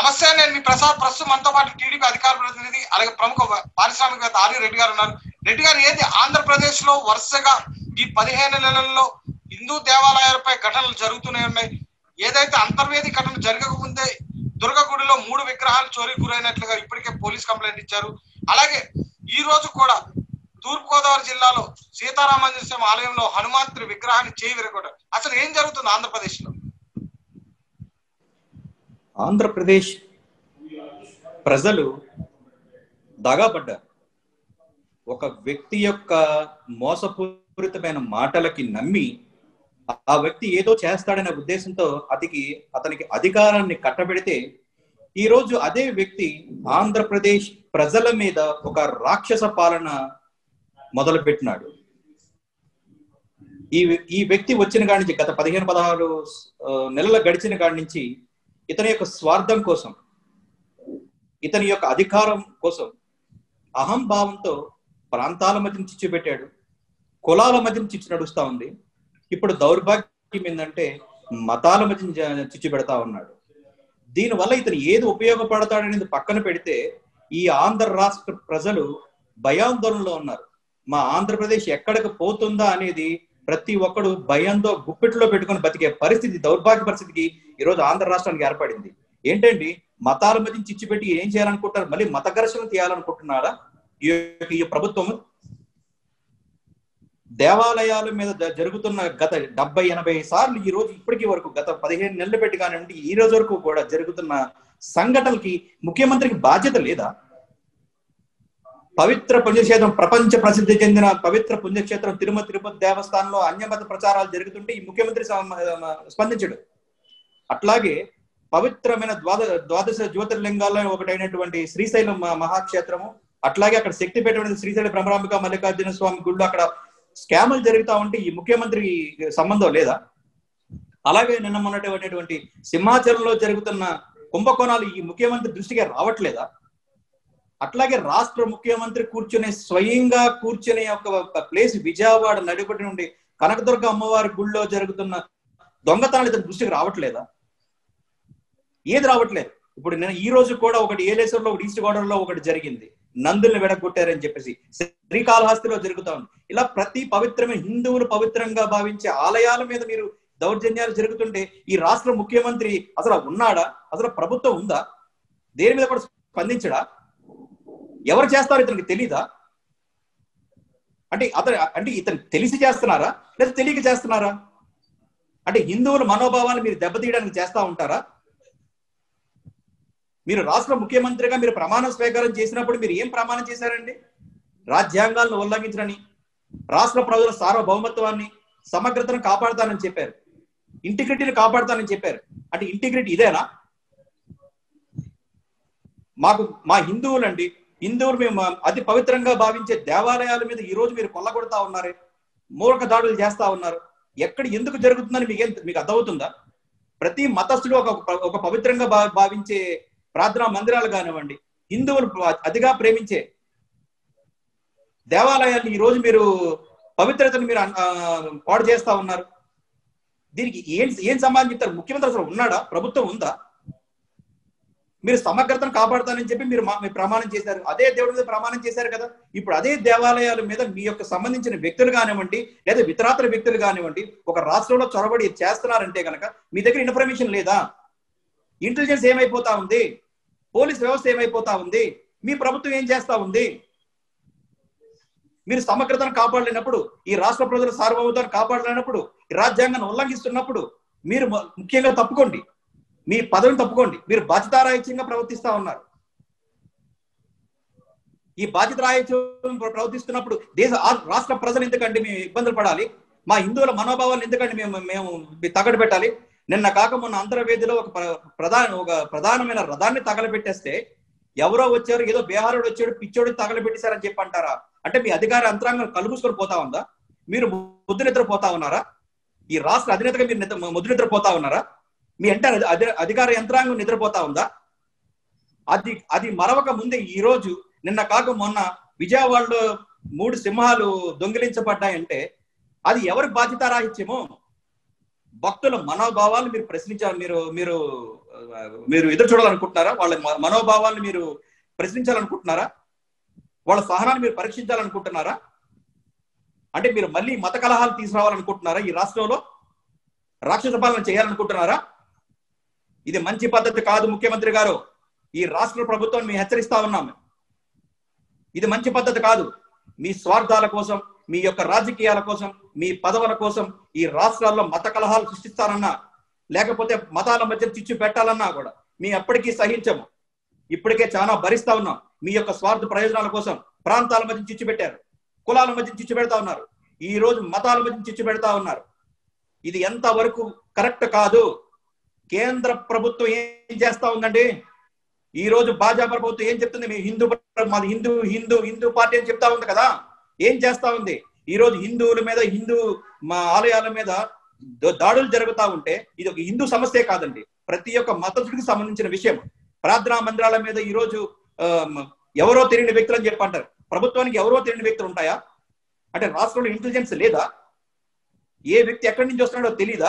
నమస్తే నేను మీ ప్రసాద్ ప్రస్తుతం మనతో పాటు టీడీపీ అధికార ప్రతినిధి అలాగే ప్రముఖ పారిశ్రామికవేత్త ఆర్య రెడ్డి గారు ఉన్నారు రెడ్డి గారు ఏది ఆంధ్రప్రదేశ్ లో వరుసగా ఈ పదిహేను నెలల్లో హిందూ దేవాలయాలపై ఘటనలు జరుగుతూనే ఉన్నాయి ఏదైతే అంతర్వేది ఘటన జరగకముందే దుర్గగుడిలో మూడు విగ్రహాలు చోరీ గురైనట్లుగా ఇప్పటికే పోలీస్ కంప్లైంట్ ఇచ్చారు అలాగే ఈ రోజు కూడా తూర్పు గోదావరి జిల్లాలో సీతారామంజన స్వామి ఆలయంలో హనుమంతుడి విగ్రహాన్ని చేయి విరగొట్టారు అసలు ఏం జరుగుతుంది ఆంధ్రప్రదేశ్ లో ఆంధ్రప్రదేశ్ ప్రజలు దగాపడ్డారు ఒక వ్యక్తి యొక్క మోసపూరితమైన మాటలకి నమ్మి ఆ వ్యక్తి ఏదో చేస్తాడనే ఉద్దేశంతో అతికి అతనికి అధికారాన్ని కట్టబెడితే ఈ రోజు అదే వ్యక్తి ఆంధ్రప్రదేశ్ ప్రజల మీద ఒక రాక్షస పాలన మొదలుపెట్టినాడు ఈ ఈ వ్యక్తి వచ్చిన కాడి నుంచి గత పదిహేను పదహారు ఆ, నెలల గడిచిన కాడి నుంచి ఇతని యొక్క స్వార్థం కోసం ఇతని యొక్క అధికారం కోసం అహంభావంతో ప్రాంతాల మధ్య చిచ్చు పెట్టాడు కులాల మధ్య చిచ్చు నడుస్తా ఉంది ఇప్పుడు దౌర్భాగ్యం ఏంటంటే మతాల మధ్య జ- చిచ్చు పెడతా ఉన్నాడు దీనివల్ల ఇతను ఏది ఉపయోగపడతాడనేది పక్కన పెడితే ఈ ఆంధ్ర రాష్ట్ర ప్రజలు భయాందోళనలో ఉన్నారు మా ఆంధ్రప్రదేశ్ ఎక్కడికి పోతుందా అనేది ప్రతి ఒక్కడు భయంతో గుప్పెట్లో పెట్టుకొని బతికే పరిస్థితి దౌర్భాగ్య పరిస్థితికి ఈ రోజు ఆంధ్ర రాష్ట్రానికి ఏర్పడింది ఏంటండి మతాల మధ్య చిచ్చు పెట్టి ఏం చేయాలనుకుంటారు మళ్ళీ మత ఘర్షణ తీయాలనుకుంటున్నారా ఈ యొక్క ఈ ప్రభుత్వం దేవాలయాల మీద జ- జరుగుతున్న గత డెబ్బై ఎనభై సార్లు ఈ రోజు ఇప్పటికీ వరకు గత పదిహేను నెలలు పెట్టి కానివ్వండి ఈ రోజు వరకు కూడా జరుగుతున్న సంఘటనలకి ముఖ్యమంత్రికి బాధ్యత లేదా పవిత్ర పుణ్యక్షేత్రం ప్రపంచ ప్రసిద్ధి చెందిన పవిత్ర పుణ్యక్షేత్రం తిరుమల తిరుపతి దేవస్థానంలో అన్యమత ప్రచారాలు జరుగుతుంటే ఈ ముఖ్యమంత్రి సమ- స్పందించడు అట్లాగే పవిత్రమైన ద్వాద ద్వాదశ జ్యోతిర్లింగాల్లో ఒకటైనటువంటి శ్రీశైలం మ- మహాక్షేత్రము అట్లాగే అక్కడ శక్తిపేట అనేది శ్రీశైల భ్రమరాంబిక మల్లికార్జున స్వామి గుళ్ళు అక్కడ స్కాములు జరుగుతా ఉంటే ఈ ముఖ్యమంత్రి సంబంధం లేదా అలాగే నిన్న మొన్నటువంటి సింహాచలంలో జరుగుతున్న కుంభకోణాలు ఈ ముఖ్యమంత్రి దృష్టికి రావట్లేదా అట్లాగే రాష్ట్ర ముఖ్యమంత్రి కూర్చునే స్వయంగా కూర్చునే ఒక ప్లేస్ విజయవాడ నడిపటి నుండి కనకదుర్గ అమ్మవారి గుళ్ళో జరుగుతున్న దొంగతనాలు ఇతని దృష్టికి రావట్లేదా ఏది రావట్లేదు ఇప్పుడు నేను ఈ రోజు కూడా ఒకటి ఏలేశ్వరంలో ఒకటి ఈస్ట్ గోదావరిలో ఒకటి జరిగింది నందుల్ని వెడగొట్టారని చెప్పేసి శ్రీకాళహస్తిలో జరుగుతా ఉంది ఇలా ప్రతి పవిత్రమైన హిందువులు పవిత్రంగా భావించే ఆలయాల మీద మీరు దౌర్జన్యాలు జరుగుతుంటే ఈ రాష్ట్ర ముఖ్యమంత్రి అసలు ఉన్నాడా అసలు ప్రభుత్వం ఉందా దేని మీద కూడా స్పందించడా ఎవరు చేస్తారో ఇతనికి తెలీదా అంటే అతను అంటే ఇతను తెలిసి చేస్తున్నారా లేదా తెలియక చేస్తున్నారా అంటే హిందువుల మనోభావాలు మీరు దెబ్బతీయడానికి చేస్తా ఉంటారా మీరు రాష్ట్ర ముఖ్యమంత్రిగా మీరు ప్రమాణ స్వీకారం చేసినప్పుడు మీరు ఏం ప్రమాణం చేశారండి రాజ్యాంగాలను ఉల్లంఘించడని రాష్ట్ర ప్రజల సార్వభౌమత్వాన్ని సమగ్రతను కాపాడుతానని చెప్పారు ఇంటిగ్రిటీని కాపాడుతానని చెప్పారు అంటే ఇంటిగ్రిటీ ఇదేనా మాకు మా హిందువులండి హిందువులు మేము అతి పవిత్రంగా భావించే దేవాలయాల మీద ఈ రోజు మీరు కొల్లగొడతా ఉన్నారే మూలక దాడులు చేస్తా ఉన్నారు ఎక్కడ ఎందుకు జరుగుతుందని మీకు మీకు అర్థమవుతుందా ప్రతి మతస్థుడు ఒక ఒక పవిత్రంగా భా- భావించే ప్రార్థనా మందిరాలు కానివ్వండి హిందువులు అతిగా ప్రేమించే దేవాలయాన్ని ఈ రోజు మీరు పవిత్రతను మీరు ఆ, పాడు చేస్తా ఉన్నారు దీనికి ఏం ఏం సమాధానం చెప్తారు ముఖ్యమంత్రి అసలు ఉన్నాడా ప్రభుత్వం ఉందా మీరు సమగ్రతను కాపాడుతానని చెప్పి మీరు మా- మీరు ప్రమాణం చేశారు అదే దేవుడి మీద ప్రమాణం చేశారు కదా ఇప్పుడు అదే దేవాలయాల మీద మీ యొక్క సంబంధించిన వ్యక్తులు కానివ్వండి లేదా ఇతరాతర వ్యక్తులు కానివ్వండి ఒక రాష్ట్రంలో చొరబడి చేస్తున్నారంటే కనుక మీ దగ్గర ఇన్ఫర్మేషన్ లేదా ఇంటెలిజెన్స్ ఏమైపోతా ఉంది పోలీస్ వ్యవస్థ ఏమైపోతా ఉంది మీ ప్రభుత్వం ఏం చేస్తా ఉంది మీరు సమగ్రతను కాపాడలేనప్పుడు ఈ రాష్ట్ర ప్రజల సార్వభౌమతను కాపాడలేనప్పుడు ఈ రాజ్యాంగాన్ని ఉల్లంఘిస్తున్నప్పుడు మీరు ము- ముఖ్యంగా తప్పుకోండి మీ పదవిని తప్పుకోండి మీరు బాధ్యతారాహిత్యంగా ప్రవర్తిస్తా ఉన్నారు ఈ బాధ్యత రాహిత్యం ప్రవర్తిస్తున్నప్పుడు దేశ ఆ- రాష్ట్ర ప్రజలు ఎందుకండి మేము ఇబ్బందులు పడాలి మా హిందువుల మనోభావాలు ఎందుకండి మేము మేము తగడు పెట్టాలి నిన్న కాక మొన్న అంతర్వేదిలో ఒక ప్ర- ప్రధాన ఒక ప్రధానమైన రథాన్ని తగలబెట్టేస్తే ఎవరో వచ్చారు ఏదో బీహారుడు వచ్చాడు పిచ్చోడు తగలబెట్టేశారని చెప్పి అంటారా అంటే మీ అధికార యంత్రాంగం కలుగుసుకొని పోతా ఉందా మీరు ముద్దు నిద్రపోతా ఉన్నారా ఈ రాష్ట్ర అధినేతగా మీరు నిద్ర ముద్దు నిద్రపోతా ఉన్నారా మీ అంటే అధికార యంత్రాంగం నిద్రపోతా ఉందా అది అది మరవక ముందే ఈ రోజు నిన్న కాక మొన్న విజయవాడలో మూడు సింహాలు దొంగిలించబడ్డాయంటే అది ఎవరి బాధ్యత రాహిత్యమో భక్తుల మనోభావాలు మీరు ప్రశ్నించారు మీరు మీరు ఆ, మీరు ఎదురు చూడాలనుకుంటున్నారా వాళ్ళ మ- మనోభావాలను మీరు ప్రశ్నించాలనుకుంటున్నారా వాళ్ళ సహనాన్ని మీరు పరీక్షించాలనుకుంటున్నారా అంటే మీరు మళ్ళీ మత కలహాలు తీసుకురావాలనుకుంటున్నారా ఈ రాష్ట్రంలో రాక్షస పాలన చేయాలనుకుంటున్నారా ఇది మంచి పద్ధతి కాదు ముఖ్యమంత్రి గారు ఈ రాష్ట్ర ప్రభుత్వం మేము హెచ్చరిస్తా ఉన్నాం ఇది మంచి పద్ధతి కాదు మీ స్వార్థాల కోసం మీ యొక్క రాజకీయాల కోసం మీ పదవుల కోసం ఈ రాష్ట్రాల్లో మత కలహాలు సృష్టిస్తారన్నా లేకపోతే మతాల మధ్య చిచ్చు పెట్టాలన్నా కూడా మీ ఎప్పటికీ సహించము ఇప్పటికే చాలా భరిస్తా ఉన్నాం మీ యొక్క స్వార్థ ప్రయోజనాల కోసం ప్రాంతాల మధ్య చిచ్చు పెట్టారు కులాల మధ్య చిచ్చు పెడతా ఉన్నారు ఈ రోజు మతాల మధ్య చిచ్చు పెడతా ఉన్నారు ఇది ఎంత వరకు కరెక్ట్ కాదు కేంద్ర ప్రభుత్వం ఏం చేస్తా ఉందండి ఈ రోజు భాజపా ప్రభుత్వం ఏం చెప్తుంది మీ హిందూ ప్ర- మాది హిందూ హిందూ హిందూ పార్టీ అని చెప్తా ఉంది కదా ఏం చేస్తా ఉంది ఈ రోజు హిందువుల మీద హిందూ మా ఆలయాల మీద ద- దాడులు జరుగుతా ఉంటే ఇది ఒక హిందూ సమస్యే కాదండి ప్రతి ఒక్క మతస్థుడికి సంబంధించిన విషయం ప్రార్థనా మందిరాల మీద ఈ రోజు ఆ, మ- ఎవరో తెలియని వ్యక్తులు అని చెప్పి అంటారు ప్రభుత్వానికి ఎవరో తెలియని వ్యక్తులు ఉంటాయా అంటే రాష్ట్రంలో ఇంటెలిజెన్స్ లేదా ఏ వ్యక్తి ఎక్కడి నుంచి వస్తున్నాడో తెలీదా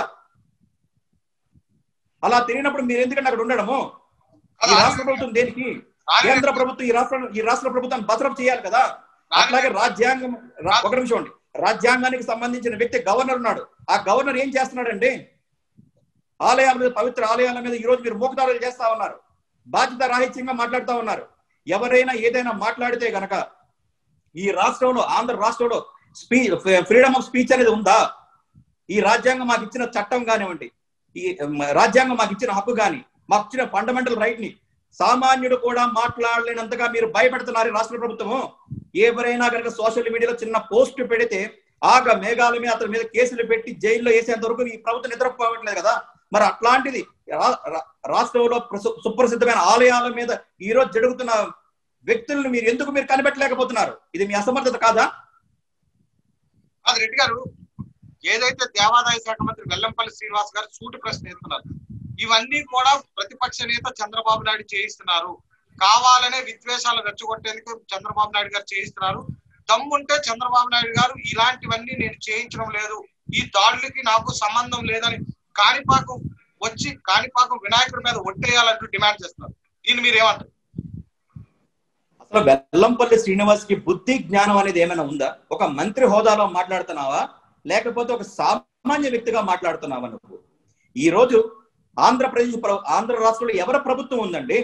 అలా తెలియనప్పుడు మీరు ఎందుకంటే అక్కడ ఉండడము ఈ రాష్ట్ర ప్రభుత్వం దేనికి కేంద్ర ప్రభుత్వం ఈ రాష్ట్ర ఈ రాష్ట్ర ప్రభుత్వాన్ని భద్రం చేయాలి కదా అట్లాగే రాజ్యాంగం రా- ఒక నిమిషం అండి రాజ్యాంగానికి సంబంధించిన వ్యక్తి గవర్నర్ ఉన్నాడు ఆ గవర్నర్ ఏం చేస్తున్నాడండి ఆలయాల మీద పవిత్ర ఆలయాల మీద ఈ రోజు మీరు మోకదారులు చేస్తా ఉన్నారు బాధ్యత రాహిత్యంగా మాట్లాడుతా ఉన్నారు ఎవరైనా ఏదైనా మాట్లాడితే గనక ఈ రాష్ట్రంలో ఆంధ్ర రాష్ట్రంలో స్పీ ఫ్రీడమ్ ఆఫ్ స్పీచ్ అనేది ఉందా ఈ రాజ్యాంగం మాకు ఇచ్చిన చట్టం కానివ్వండి ఈ మ, రాజ్యాంగం మాకు ఇచ్చిన హక్కు కానీ మాకు ఇచ్చిన ఫండమెంటల్ రైట్ ని సామాన్యుడు కూడా మాట్లాడలేనంతగా మీరు భయపెడుతున్నారు ఈ రాష్ట్ర ప్రభుత్వము ఎవరైనా కనుక సోషల్ మీడియాలో చిన్న పోస్ట్ పెడితే ఆగ మేఘాల మీద అతని మీద కేసులు పెట్టి జైల్లో వేసేంత వరకు ఈ ప్రభుత్వం నిద్రపోవట్లేదు కదా మరి అట్లాంటిది రా- రా- రాష్ట్రంలో ప్రసు- సుప్రసిద్ధమైన ఆలయాల మీద ఈ రోజు జరుగుతున్న వ్యక్తులను మీరు ఎందుకు మీరు కనిపెట్టలేకపోతున్నారు ఇది మీ అసమర్థత కాదా అది రెడ్డి గారు ఏదైతే దేవాదాయ శాఖ మంత్రి వెల్లంపల్లి శ్రీనివాస్ గారు సూటి ప్రశ్న ఎత్తున్నారు ఇవన్నీ కూడా ప్రతిపక్ష నేత చంద్రబాబు నాయుడు చేయిస్తున్నారు కావాలనే విద్వేషాలు రెచ్చగొట్టేందుకు చంద్రబాబు నాయుడు గారు చేయిస్తున్నారు దమ్ముంటే చంద్రబాబు నాయుడు గారు ఇలాంటివన్నీ నేను చేయించడం లేదు ఈ దాడులకి నాకు సంబంధం లేదని కాణిపాకం వచ్చి కాణిపాకం వినాయకుడి మీద ఒట్టేయాలంటూ డిమాండ్ చేస్తున్నారు దీన్ని మీరు ఏమంటారు అసలు వెల్లంపల్లి శ్రీనివాస్ కి బుద్ధి జ్ఞానం అనేది ఏమైనా ఉందా ఒక మంత్రి హోదాలో మాట్లాడుతున్నావా లేకపోతే ఒక సామాన్య వ్యక్తిగా మాట్లాడుతున్నావా నువ్వు ఈ రోజు ఆంధ్రప్రదేశ్ ప్ర- ఆంధ్ర రాష్ట్రంలో ఎవరి ప్రభుత్వం ఉందండి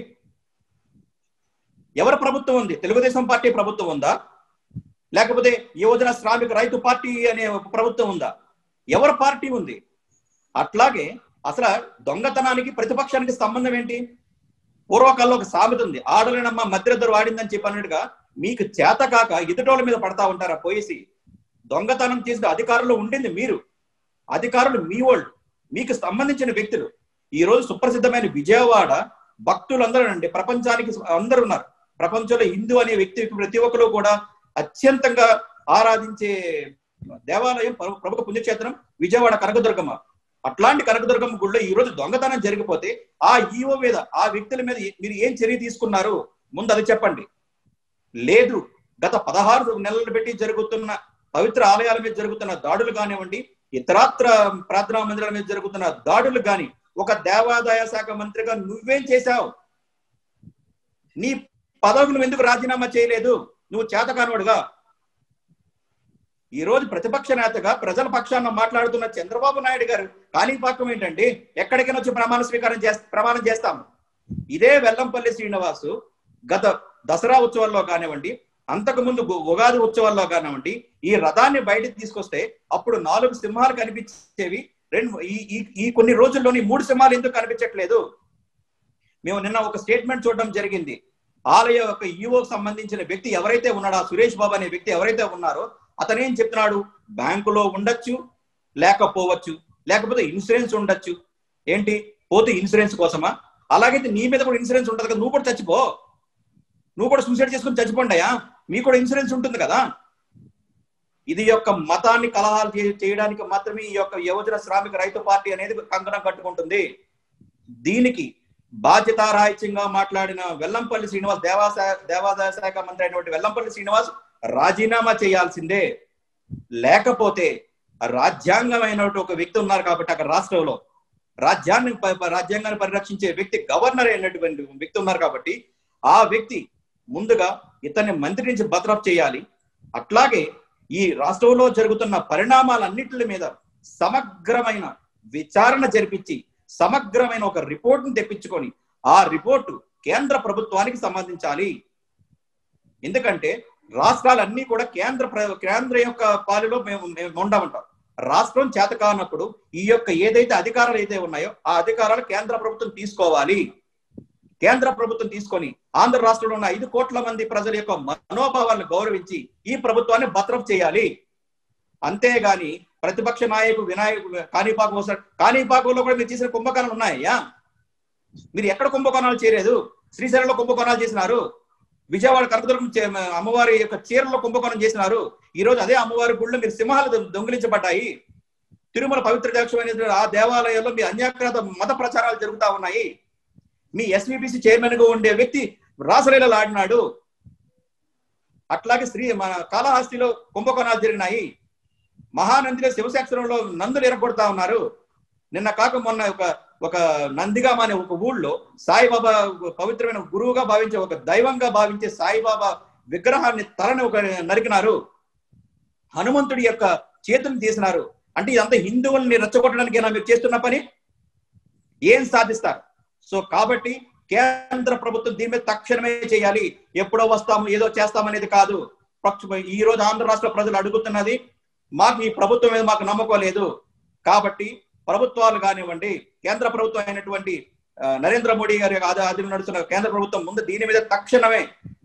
ఎవరి ప్రభుత్వం ఉంది తెలుగుదేశం పార్టీ ప్రభుత్వం ఉందా లేకపోతే యువజన శ్రామిక రైతు పార్టీ అనే ఒక ప్రభుత్వం ఉందా ఎవరి పార్టీ ఉంది అట్లాగే అసలు దొంగతనానికి ప్రతిపక్షానికి సంబంధం ఏంటి పూర్వకాలంలో ఒక సామెత ఉంది ఆడలేనమ్మ మధ్యద్దరు వాడిందని చెప్పి అన్నట్టుగా మీకు చేత కాక ఎదుటోళ్ళ మీద పడతా ఉంటారా పోయేసి దొంగతనం చేసిన అధికారంలో ఉండింది మీరు అధికారులు మీ వాళ్ళు మీకు సంబంధించిన వ్యక్తులు ఈ రోజు సుప్రసిద్ధమైన విజయవాడ భక్తులందరూ అండి ప్రపంచానికి అందరూ ఉన్నారు ప్రపంచంలో హిందూ అనే వ్యక్తి ప్రతి ఒక్కరు కూడా అత్యంతంగా ఆరాధించే దేవాలయం ప్ర- ప్రముఖ పుణ్యక్షేత్రం విజయవాడ కనకదుర్గమ్మ అట్లాంటి కనకదుర్గమ్మ గుడిలో ఈ రోజు దొంగతనం జరిగిపోతే ఆ ఈవో మీద ఆ వ్యక్తుల మీద ఏ- మీరు ఏం చర్య తీసుకున్నారు ముందు అది చెప్పండి లేదు గత పదహారు నెలలు పెట్టి జరుగుతున్న పవిత్ర ఆలయాల మీద జరుగుతున్న దాడులు కానివ్వండి ఇతరాత్ర ప్రార్థనా మందిరాల మీద జరుగుతున్న దాడులు కాని ఒక దేవాదాయ శాఖ మంత్రిగా నువ్వేం చేశావు నీ పదవికి నువ్వు ఎందుకు రాజీనామా చేయలేదు నువ్వు చేతకానోడుగా ఈ రోజు ప్రతిపక్ష నేతగా ప్రజల పక్షాన మాట్లాడుతున్న చంద్రబాబు నాయుడు గారు కాణిపాకం ఏంటండి ఎక్కడికైనా వచ్చి ప్రమాణ స్వీకారం చేస్త ప్రమాణం చేస్తాము ఇదే వెల్లంపల్లి శ్రీనివాసు గత దసరా ఉత్సవాల్లో కానివ్వండి అంతకు ముందు గు- ఉగాది ఉత్సవాల్లో కానివ్వండి ఈ రథాన్ని బయటకు తీసుకొస్తే అప్పుడు నాలుగు సింహాలు కనిపించేవి రెండు ఈ ఈ- ఈ కొన్ని రోజుల్లోని మూడు సింహాలు ఎందుకు కనిపించట్లేదు మేము నిన్న ఒక స్టేట్మెంట్ చూడడం జరిగింది ఆలయ యొక్క ఈవోకి సంబంధించిన వ్యక్తి ఎవరైతే ఉన్నాడో ఆ సురేష్ బాబు అనే వ్యక్తి ఎవరైతే ఉన్నారో అతను ఏం చెప్తున్నాడు బ్యాంకులో ఉండొచ్చు లేకపోవచ్చు లేకపోతే ఇన్సూరెన్స్ ఉండొచ్చు ఏంటి పోతే ఇన్సూరెన్స్ కోసమా అలాగైతే నీ మీద కూడా ఇన్సూరెన్స్ ఉంటుంది కదా నువ్వు కూడా చచ్చిపో నువ్వు కూడా సూసైడ్ చేసుకుని చచ్చిపోండియా మీకు కూడా ఇన్సూరెన్స్ ఉంటుంది కదా ఇది యొక్క మతాన్ని కలహాలు చే- చేయడానికి మాత్రమే ఈ యొక్క యువజన శ్రామిక రైతు పార్టీ అనేది కంకణం కట్టుకుంటుంది దీనికి బాధ్యతారాహిత్యంగా మాట్లాడిన వెల్లంపల్లి శ్రీనివాస్ దేవాదాయ దేవాదాయ శాఖ మంత్రి అయినటువంటి వెల్లంపల్లి శ్రీనివాస్ రాజీనామా చేయాల్సిందే లేకపోతే రాజ్యాంగమైనటువంటి ఒక వ్యక్తి ఉన్నారు కాబట్టి అక్కడ రాష్ట్రంలో రాజ్యాన్ని ప- ప- రాజ్యాంగాన్ని పరిరక్షించే వ్యక్తి గవర్నర్ అయినటువంటి వ్యక్తి ఉన్నారు కాబట్టి ఆ వ్యక్తి ముందుగా ఇతన్ని మంత్రి నుంచి బతరఫ్ చేయాలి అట్లాగే ఈ రాష్ట్రంలో జరుగుతున్న పరిణామాలన్నిటి మీద సమగ్రమైన విచారణ జరిపించి సమగ్రమైన ఒక రిపోర్ట్ని తెప్పించుకొని ఆ రిపోర్టు కేంద్ర ప్రభుత్వానికి సంబంధించాలి ఎందుకంటే రాష్ట్రాలన్నీ కూడా కేంద్ర ప్ర- కేంద్ర యొక్క పాలిలో మేము మేము ఉండమంటాం రాష్ట్రం చేత కానప్పుడు ఈ యొక్క ఏదైతే అధికారాలు అయితే ఉన్నాయో ఆ అధికారాలు కేంద్ర ప్రభుత్వం తీసుకోవాలి కేంద్ర ప్రభుత్వం తీసుకొని ఆంధ్ర రాష్ట్రంలో ఉన్న ఐదు కోట్ల మంది ప్రజల యొక్క మనోభావాలను గౌరవించి ఈ ప్రభుత్వాన్ని భద్రం చేయాలి అంతేగాని ప్రతిపక్ష నాయకుడు వినాయకుడు కాణిపాకు వస్తాడు కాణిపాకులో కూడా మీరు చేసిన కుంభకోణాలు ఉన్నాయా మీరు ఎక్కడ కుంభకోణాలు చేయలేదు శ్రీశైలంలో కుంభకోణాలు చేసినారు విజయవాడ కనకదుర్గం చే- అమ్మవారి యొక్క చీరలో కుంభకోణం చేసినారు ఈ రోజు అదే అమ్మవారి గుడిలో మీరు సింహాలు దొ- దొంగిలించబడ్డాయి తిరుమల పవిత్ర దేశమైన ఆ దేవాలయంలో మీ అన్యాక్రాత మత ప్రచారాలు జరుగుతా ఉన్నాయి మీ ఎస్విబిసి చైర్మన్ గా ఉండే వ్యక్తి రాసలీలలు ఆడినాడు అట్లాగే శ్రీ మన కాళహస్తిలో కుంభకోణాలు జరిగినాయి మహానందిలో శివశాస్త్రంలో నందులు ఎరగొడతా ఉన్నారు నిన్న కాక మొన్న ఒక ఒక నందిగామ అనే ఒక ఊళ్ళో సాయిబాబా పవిత్రమైన గురువుగా భావించే ఒక దైవంగా భావించే సాయిబాబా విగ్రహాన్ని తలని ఒక నరికినారు హనుమంతుడి యొక్క చేతులు తీసినారు అంటే ఇదంతా హిందువుల్ని రెచ్చగొట్టడానికైనా మీరు చేస్తున్న పని ఏం సాధిస్తారు సో కాబట్టి కేంద్ర ప్రభుత్వం దీని మీద తక్షణమే చేయాలి ఎప్పుడో వస్తాము ఏదో చేస్తామనేది కాదు పక్ష- ఈ రోజు ఆంధ్ర రాష్ట్ర ప్రజలు అడుగుతున్నది మాకు ఈ ప్రభుత్వం మీద మాకు నమ్మకం లేదు కాబట్టి ప్రభుత్వాలు కానివ్వండి కేంద్ర ప్రభుత్వం అయినటువంటి ఆ, నరేంద్ర మోడీ గారి ఆదా- ఆధీనంలో నడుస్తున్న కేంద్ర ప్రభుత్వం ముందు దీని మీద తక్షణమే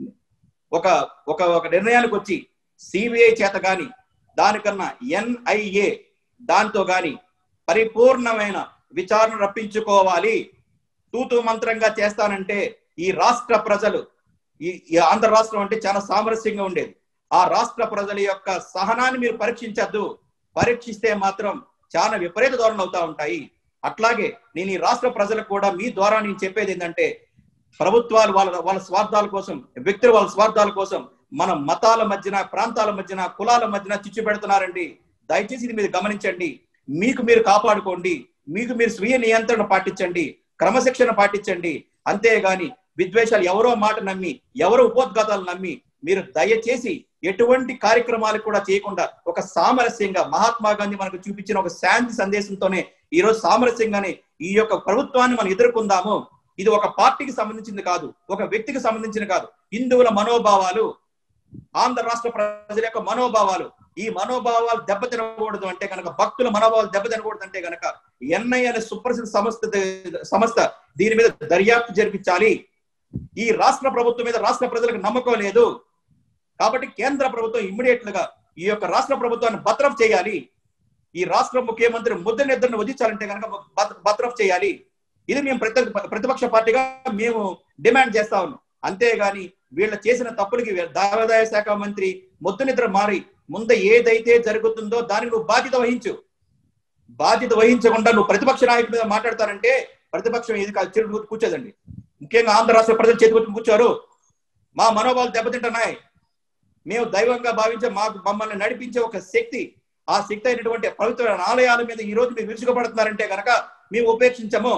ఒక ఒక ఒక నిర్ణయానికి వచ్చి సిబిఐ చేత గాని దానికన్నా ఎన్ఐఏ దాంతో గాని పరిపూర్ణమైన విచారణ రప్పించుకోవాలి తూతు మంత్రంగా చేస్తానంటే ఈ రాష్ట్ర ప్రజలు ఈ ఈ ఆంధ్ర రాష్ట్రం అంటే చాలా సామరస్యంగా ఉండేది ఆ రాష్ట్ర ప్రజల యొక్క సహనాన్ని మీరు పరీక్షించద్దు పరీక్షిస్తే మాత్రం చాలా విపరీత ధోరణులు అవుతా ఉంటాయి అట్లాగే నేను ఈ రాష్ట్ర ప్రజలకు కూడా మీ ద్వారా నేను చెప్పేది ఏంటంటే ప్రభుత్వాలు వాళ్ళ వాళ్ళ స్వార్థాల కోసం వ్యక్తులు వాళ్ళ స్వార్థాల కోసం మన మతాల మధ్యన ప్రాంతాల మధ్యన కులాల మధ్యన చిచ్చు పెడుతున్నారండి దయచేసి ఇది మీరు గమనించండి మీకు మీరు కాపాడుకోండి మీకు మీరు స్వీయ నియంత్రణ పాటించండి క్రమశిక్షణ పాటించండి అంతేగాని విద్వేషాలు ఎవరో మాట నమ్మి ఎవరో ఉపోద్ఘాతాలు నమ్మి మీరు దయచేసి ఎటువంటి కార్యక్రమాలు కూడా చేయకుండా ఒక సామరస్యంగా మహాత్మా గాంధీ మనకు చూపించిన ఒక శాంతి సందేశంతోనే ఈ రోజు సామరస్యంగానే ఈ యొక్క ప్రభుత్వాన్ని మనం ఎదుర్కొందాము ఇది ఒక పార్టీకి సంబంధించింది కాదు ఒక వ్యక్తికి సంబంధించింది కాదు హిందువుల మనోభావాలు ఆంధ్ర రాష్ట్ర ప్రజల యొక్క మనోభావాలు ఈ మనోభావాలు దెబ్బతినకూడదు అంటే కనుక భక్తుల మనోభావాలు దెబ్బతినకూడదు అంటే కనుక ఎన్ఐ అనే సుప్రసిద్ధ సంస్థ సంస్థ దీని మీద దర్యాప్తు జరిపించాలి ఈ రాష్ట్ర ప్రభుత్వం మీద రాష్ట్ర ప్రజలకు నమ్మకం లేదు కాబట్టి కేంద్ర ప్రభుత్వం ఇమ్మీడియట్ గా ఈ యొక్క రాష్ట్ర ప్రభుత్వాన్ని బత్రఫ్ చేయాలి ఈ రాష్ట్ర ముఖ్యమంత్రి ముద్ద నిద్రను వదిలించాలంటే కనుక బత్- బత్రఫ్ చేయాలి ఇది మేము ప్రతి ప్రతిపక్ష పార్టీగా మేము డిమాండ్ చేస్తా ఉన్నాం అంతేగాని వీళ్ళ చేసిన తప్పులకి దేవాదాయ శాఖ మంత్రి ముద్దు నిద్ర మారి ముందు ఏదైతే జరుగుతుందో దానికి నువ్వు బాధ్యత వహించు బాధ్యత వహించకుండా నువ్వు ప్రతిపక్ష నాయకుడి మీద మాట్లాడతానంటే ప్రతిపక్షం ఇది కాదు చిరు కూర్చోదండి ముఖ్యంగా ఆంధ్ర రాష్ట్ర ప్రజలు చేతికొచ్చి కూర్చోరు మా మనోభావాలు దెబ్బతింటున్నాయి మేము దైవంగా భావించే మాకు మమ్మల్ని నడిపించే ఒక శక్తి ఆ శక్తి అయినటువంటి పవిత్ర ఆలయాల మీద ఈ రోజు మీరు విరుచుకుపడుతున్నారంటే గనక మేము ఉపేక్షించము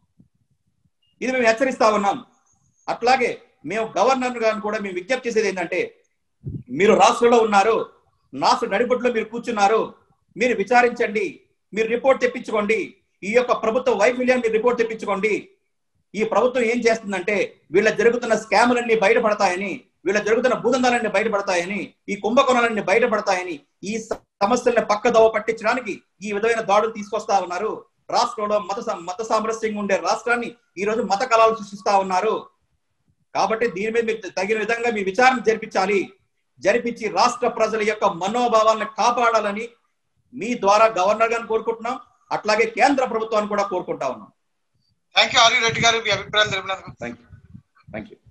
ఇది మేము హెచ్చరిస్తా ఉన్నాం అట్లాగే మేము గవర్నర్ గారిని కూడా మేము విజ్ఞప్తి చేసేది ఏంటంటే మీరు రాష్ట్రంలో ఉన్నారు రాష్ట్ర నడిబొట్టులో మీరు కూర్చున్నారు మీరు విచారించండి మీరు రిపోర్ట్ తెప్పించుకోండి ఈ యొక్క ప్రభుత్వ వైఫల్యాన్ని మీరు రిపోర్ట్ తెప్పించుకోండి ఈ ప్రభుత్వం ఏం చేస్తుందంటే వీళ్ళ జరుగుతున్న స్కాములన్నీ బయటపడతాయని వీళ్ళ జరుగుతున్న భూదందాలన్నీ బయటపడతాయని ఈ కుంభకోణాలన్నీ బయటపడతాయని ఈ సమస్యల్ని పక్కదోవ పట్టించడానికి ఈ విధమైన దాడులు తీసుకొస్తా ఉన్నారు రాష్ట్రంలో మత సా- మత సామరస్యంగా ఉండే రాష్ట్రాన్ని ఈ రోజు మత కళాలు సృష్టిస్తా ఉన్నారు కాబట్టి దీని మీద మీరు తగిన విధంగా మీ విచారణ జరిపించాలి జరిపించి రాష్ట్ర ప్రజల యొక్క మనోభావాలను కాపాడాలని మీ ద్వారా గవర్నర్ గారిని కోరుకుంటున్నాం అట్లాగే కేంద్ర ప్రభుత్వాన్ని కూడా కోరుకుంటా ఉన్నాం థ్యాంక్ యూ ఆర్యు రెడ్డి గారు మీ అభిప్రాయం తెలిపినందుకు థ్యాంక్ యూ థ్యాంక్ యూ